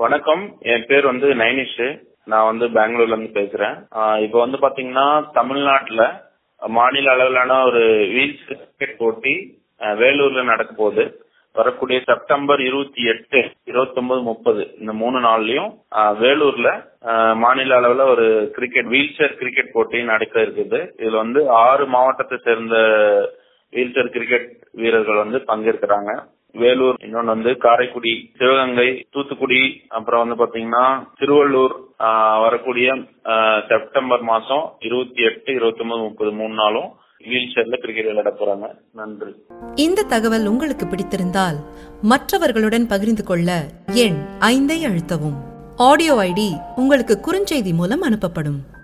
வணக்கம் என் பேர் வந்து நைனிஷ் நான் வந்து பெங்களூர்ல இருந்து பேசுறேன் ஆஹ் இப்போ வந்து பாத்தீங்கன்னா தமிழ்நாட்டுல மாநில அளவிலான ஒரு வீல்ஸ் கிரிக்கெட் போட்டி ஆஹ் வேலூர்ல நடக்க போகுது வரக்கூடிய செப்டம்பர் இருபத்தி எட்டு இருபத்தி ஒன்பது முப்பது இந்த மூணு நாள்லயும் ஆஹ் வேலூர்ல ஆஹ் மாநில அளவுல ஒரு கிரிக்கெட் வீல் சேர் கிரிக்கெட் போட்டி நடக்க இருக்குது இதுல வந்து ஆறு மாவட்டத்தை சேர்ந்த வீல் சேர் கிரிக்கெட் வீரர்கள் வந்து பங்கேற்கிறாங்க வேலூர் இன்னொன்னு வந்து காரைக்குடி சிவகங்கை தூத்துக்குடி அப்புறம் வந்து பாத்தீங்கன்னா திருவள்ளூர் ஆஹ் வரக்கூடிய ஆஹ் செப்டம்பர் மாசம் இருபத்தி எட்டு இருபத்தி ஒன்பது முப்பது மூணு நாளும் வீல் சேர்ல கிரிக்கெட் விளையாட போறாங்க நன்றி இந்த தகவல் உங்களுக்கு பிடித்திருந்தால் மற்றவர்களுடன் பகிர்ந்து கொள்ள எண் ஐந்தை அழுத்தவும் ஆடியோ ஐடி உங்களுக்கு குறுஞ்செய்தி மூலம் அனுப்பப்படும்